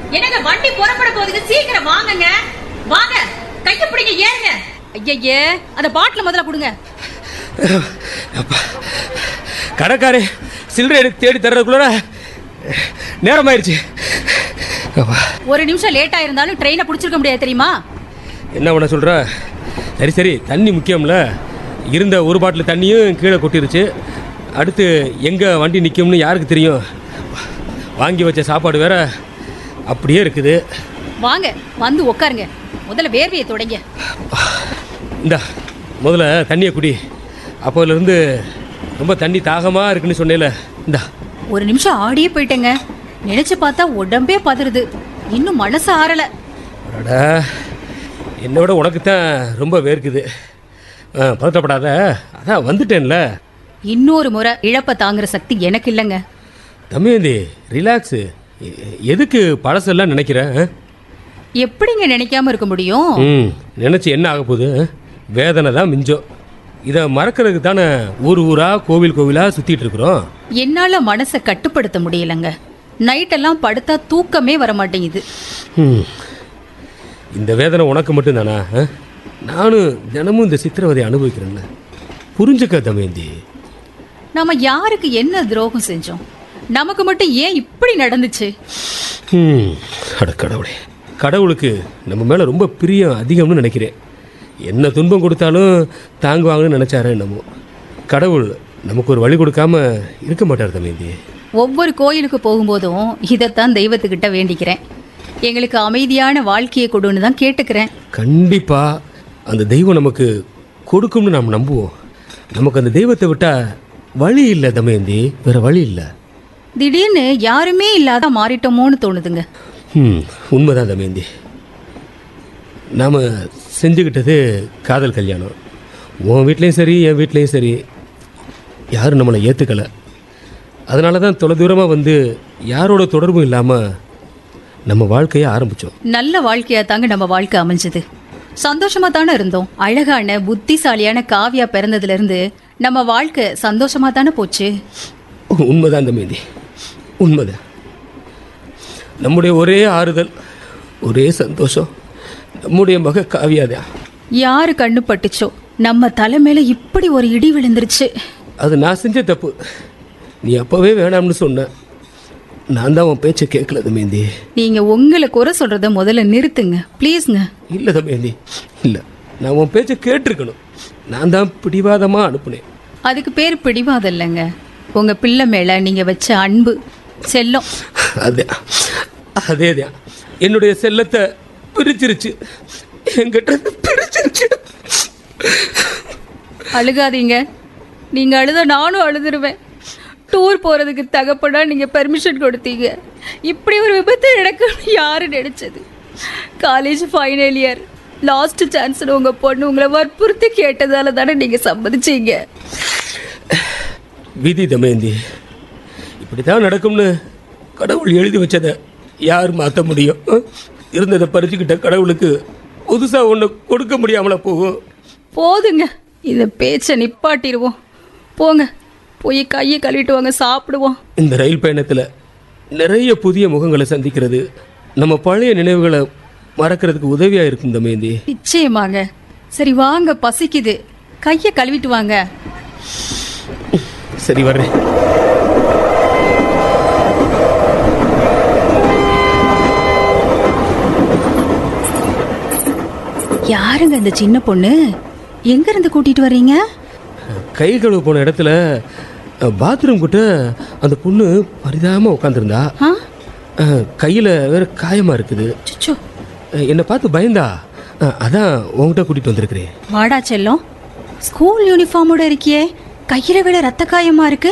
என்னங்க வண்டி புறப்பட போகுதுங்க சீக்கிரம் வாங்குங்க வாங்க கைய பிடிங்க ஏறுங்க ஐயய்யே அந்த பாட்டில முதல்ல கொடுங்க அப்பா கடைக்காரே சில்லறை எனக்கு தேடி தர்றதுக்குள்ள நேரமாயிருச்சு அப்பா ஒரு நிமிஷம் லேட் ஆயிருந்தாலும் ட்ரெயினை பிடிச்சிருக்க முடியாது தெரியுமா என்ன பண்ண சொல்ற சரி சரி தண்ணி முக்கியம்ல இருந்த ஒரு பாட்டில் தண்ணியும் கீழே கொட்டிருச்சு அடுத்து எங்கே வண்டி நிற்கும்னு யாருக்கு தெரியும் வாங்கி வச்ச சாப்பாடு வேற அப்படியே இருக்குது வாங்க வந்து உட்காருங்க முதல்ல வேர்வையை தொடங்க இந்தா முதல்ல தண்ணியை குடி அப்போலேருந்து ரொம்ப தண்ணி தாகமாக இருக்குன்னு சொன்னேல இந்தா ஒரு நிமிஷம் ஆடியே போயிட்டேங்க நினைச்சு பார்த்தா உடம்பே பதறுது இன்னும் மனசு ஆறல அடடா என்னோட உனக்கு தான் ரொம்ப வேர்க்குது ஆ, பதட்டப்படாத அதான் வந்துட்டேன்ல இன்னொரு முறை இழப்ப தாங்குற சக்தி எனக்கு இல்லைங்க தம்பியந்தி ரிலாக்ஸு எ- எதுக்கு பழசெல்லாம் நினைக்கிற ஆ? எப்படிங்க நினைக்காம இருக்க முடியும் ம் நினச்சி என்ன ஆக போகுது ஆ? வேதனை தான் மிஞ்சம் இதை மறக்கிறதுக்கு தானே ஊர் ஊராக கோவில் கோவிலாக சுற்றிட்டு இருக்கிறோம் என்னால மனசை கட்டுப்படுத்த முடியலங்க நைட்டெல்லாம் படுத்தா தூக்கமே வர மாட்டேங்குது ம். இந்த வேதனை உனக்கு மட்டும்தானா ஆ? நானும் தினமும் இந்த சித்திரவதை அனுபவிக்கிறேன்ல புரிஞ்சுக்க தமேந்தி நாம யாருக்கு என்ன துரோகம் செஞ்சோம் நமக்கு மட்டும் ஏன் இப்படி நடந்துச்சு ம் அட கடவுளே கடவுளுக்கு நம்ம மேலே ரொம்ப பிரியம் அதிகம்னு நினைக்கிறேன் என்ன துன்பம் கொடுத்தாலும் தாங்குவாங்கன்னு நினச்சாரு என்னமோ கடவுள் நமக்கு ஒரு வழி கொடுக்காம இருக்க மாட்டார் தமேந்தி ஒவ்வொரு கோயிலுக்கு போகும்போதும் இதைத்தான் தெய்வத்துக்கிட்ட வேண்டிக்கிறேன் எங்களுக்கு அமைதியான வாழ்க்கையை கொடுன்னு தான் கேட்டுக்கிறேன் கண்டிப்பாக அந்த தெய்வம் நமக்கு கொடுக்கும்னு நாம் நம்புவோம் நமக்கு அந்த தெய்வத்தை விட்டா வழி இல்லை தமயந்தி வேற வழி இல்லை திடீர்னு யாருமே இல்லாத மாறிட்டோமோன்னு தோணுதுங்க ம் உண்மைதான் தமயந்தி நாம் செஞ்சுக்கிட்டது காதல் கல்யாணம் உன் வீட்லேயும் சரி என் வீட்லேயும் சரி யாரும் நம்மளை ஏற்றுக்கலை அதனால தான் தொலைதூரமாக வந்து யாரோட தொடர்பும் இல்லாமல் நம்ம வாழ்க்கையை ஆரம்பித்தோம் நல்ல வாழ்க்கையா தாங்க நம்ம வாழ்க்கை அமைஞ்சது சந்தோஷமா தானே இருந்தோம் அழகான புத்திசாலியான காவியா பிறந்ததுல இருந்து நம்ம வாழ்க்கை சந்தோஷமா தானே போச்சு உண்மைதான் தம்பி உண்மைதான் நம்முடைய ஒரே ஆறுதல் ஒரே சந்தோஷம் நம்முடைய மக காவியாதான் யாரு கண்ணு பட்டுச்சோ நம்ம தலை மேல இப்படி ஒரு இடி விழுந்துருச்சு அது நான் செஞ்ச தப்பு நீ அப்போவே வேணாம்னு சொன்ன நான் தான் உன் பேச்சை கேட்கல தமேந்தி நீங்க உங்களை குறை சொல்றத முதல்ல நிறுத்துங்க ப்ளீஸ்ங்க இல்லை தமேந்தி இல்லை நான் உன் பேச்சை கேட்டிருக்கணும் நான் தான் பிடிவாதமாக அனுப்புனேன் அதுக்கு பேர் பிடிவாதம் இல்லைங்க உங்க பிள்ளை மேல நீங்க வச்ச அன்பு செல்லம் அதே அதே தான் என்னுடைய செல்லத்தை பிரிச்சிருச்சு என்கிட்ட இருந்து பிரிச்சிருச்சு அழுகாதீங்க நீங்க அழுத நானும் அழுதுருவேன் டூர் போறதுக்கு தகப்பனா நீங்க பெர்மிஷன் கொடுத்தீங்க இப்படி ஒரு விபத்து நடக்கும்னு யாரு நினைச்சது college final year last chance உங்க பொண்ணு உங்களை வற்புறுத்தி கேட்டதால தானே நீங்க சம்மதிச்சீங்க விதி தமேந்தி இப்படி தான் நடக்கும்னு கடவுள் எழுதி வச்சதை யார் மாற்ற முடியும் அஹ்? இருந்ததை பறிச்சுக்கிட்ட கடவுளுக்கு புதுசாக ஒன்று கொடுக்க முடியாமல போகும் போதுங்க இந்த பேச்சை நிப்பாட்டிடுவோம் போங்க போய் கையை கழுவிட்டு வாங்க சாப்பிடுவோம் இந்த ரயில் பயணத்தில் நிறைய புதிய முகங்களை சந்திக்கிறது நம்ம பழைய நினைவுகளை மறக்கிறதுக்கு உதவியாக இருக்கும் தமேந்தி நிச்சயமாங்க சரி வாங்க பசிக்குது கையை கழுவிட்டு வாங்க சரி வர்றேன் யாருங்க இந்த சின்ன பொண்ணு எங்க இருந்து கூட்டிட்டு வர்றீங்க கை கழுவ போன இடத்துல பாத்ரூம் கிட்ட அந்த பொண்ணு பரிதாபமாக உட்காந்துருந்தா ஆ கையில் வேற காயமாக இருக்குது சுச்சோ அஹ், என்னை பார்த்து பயந்தா அஹ், அதான் உங்ககிட்ட கூட்டிகிட்டு வந்திருக்கிறேன் வாடா செல்லம் ஸ்கூல் யூனிஃபார்மோட இருக்கியே கையில விட ரத்த காயமா இருக்கு